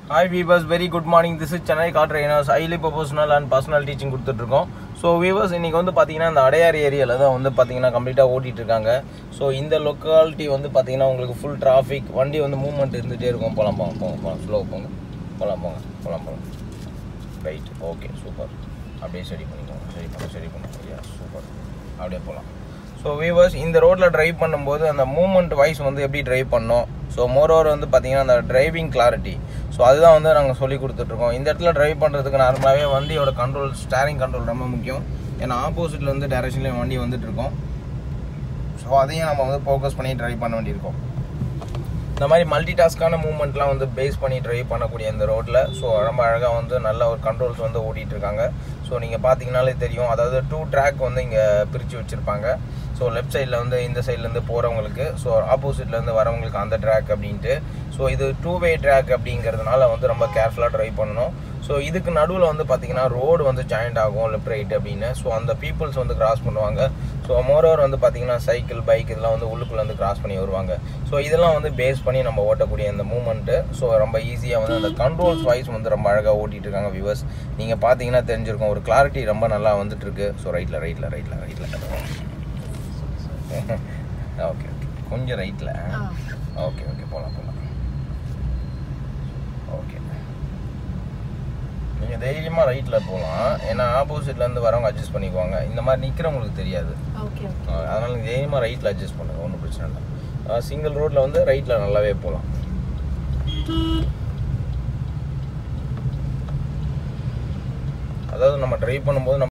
hi viewers very good morning this is Chennai car trainers highly professional and personal teaching கொடுத்துட்ருக்கோம் so viewers இன்றைக்கி வந்து பார்த்தீங்கன்னா இந்த அடையார் ஏரியாவில் தான் வந்து பார்த்தீங்கன்னா கம்ப்ளீட்டாக ஓட்டிகிட்டு இருக்காங்க ஸோ இந்த லொக்காலிட்டி வந்து பார்த்தீங்கன்னா உங்களுக்கு ஃபுல் டிராஃபிக் வண்டி வந்து மூவ்மெண்ட் இருந்துகிட்டே இருக்கும் போகலாம் போங்க போங்க போங்க ஸ்லோ போங்க போகலாம் போங்க போகலாம் போங்க ரைட் ஓகே சூப்பர் அப்படியே சரி பண்ணிக்கோங்க சரி பண்ண சரி பண்ணுங்க சூப்பர் அப்படியே போகலாம் ஸோ வீவர்ஸ் இந்த ரோட்டில் டிரைவ் பண்ணும்போது அந்த மூமெண்ட் வைஸ் வந்து எப்படி டிரைவ் பண்ணோம் ஸோ மோரோவர் வந்து பார்த்தீங்கன்னா அந்த டிரைவிங் கிளாரிட்டி ஸோ அதுதான் வந்து நாங்கள் சொல்லி கொடுத்துட்ருக்கோம் இந்த இடத்துல டிரைவ் பண்ணுறதுக்கு நார்மலாகவே வண்டியோட கண்ட்ரோல் ஸ்டேரிங் கண்ட்ரோல் ரொம்ப முக்கியம் ஏன்னா ஆப்போசிட்டில் வந்து டேரக்ஷன்லேயும் வண்டி வந்துட்டு இருக்கோம் ஸோ அதையும் நம்ம வந்து ஃபோக்கஸ் பண்ணி டிரைவ் பண்ண வேண்டியிருக்கோம் இந்த மாதிரி மல்டி டாஸ்க்கான மூவ்மெண்ட்லாம் வந்து பேஸ் பண்ணி ட்ரைவ் பண்ணக்கூடிய இந்த ரோட்டில் ஸோ ரொம்ப அழகாக வந்து நல்ல ஒரு கண்ட்ரோல்ஸ் வந்து ஓட்டிகிட்டு இருக்காங்க ஸோ நீங்கள் பார்த்தீங்கனாலே தெரியும் அதாவது டூ ட்ராக் வந்து இங்கே பிரித்து வச்சுருப்பாங்க ஸோ லெஃப்ட் சைடில் வந்து இந்த சைட்லேருந்து போகிறவங்களுக்கு ஸோ ஆப்போசிட்லேருந்து வரவங்களுக்கு அந்த ட்ராக் அப்படின்ட்டு ஸோ இது டூ வே ட்ராக் அப்படிங்கிறதுனால வந்து ரொம்ப கேர்ஃபுல்லாக ட்ரைவ் பண்ணணும் ஸோ இதுக்கு நடுவில் வந்து பார்த்தீங்கன்னா ரோடு வந்து ஜாயிண்ட் ஆகும் லெஃப்ட் ரைட் அப்படின்னு ஸோ அந்த பீப்புள்ஸ் வந்து கிராஸ் பண்ணுவாங்க ஸோ மோரோவர் வந்து பார்த்தீங்கன்னா சைக்கிள் பைக் இதெல்லாம் வந்து உள்ளுக்குள்ளே வந்து கிராஸ் பண்ணி வருவாங்க ஸோ இதெல்லாம் வந்து பேஸ் பண்ணி நம்ம ஓட்டக்கூடிய இந்த மூமெண்ட்டு ஸோ ரொம்ப ஈஸியாக வந்து அந்த கண்ட்ரோல்ஸ் வைஸ் வந்து ரொம்ப அழகாக ஓட்டிகிட்டு இருக்காங்க வியூவர்ஸ் நீங்கள் பார்த்தீங்கன்னா தெரிஞ்சிருக்கும் ஒரு கிளாரிட்டி ரொம்ப நல்லா வந்துட்டு இருக்கு ஸோ ரைட்டில் ரைட்டில் ரைட்டில் ரைட்டில் ஓகே ஓகே கொஞ்சம் ரைட்டில் ஓகே ஓகே போகலாம் போகலாம் ஓகே நீங்கள் தைரியமாக ரைட்டில் போகலாம் ஏன்னா ஆப்போசிட்லேருந்து வரவங்க அட்ஜஸ்ட் பண்ணிக்குவாங்க இந்த மாதிரி நிற்கிறவங்களுக்கு தெரியாது ஓகே அஹ் அதனால நீங்கள் தைரியமாக ரைட்டில் அட்ஜஸ்ட் பண்ணுங்க ஒன்றும் பிரச்சனை இல்லை சிங்கிள் ரோட்டில் வந்து ரைட்டில் நல்லாவே போகலாம் அதாவது நம்ம ட்ரைவ் பண்ணும்போது நம்ம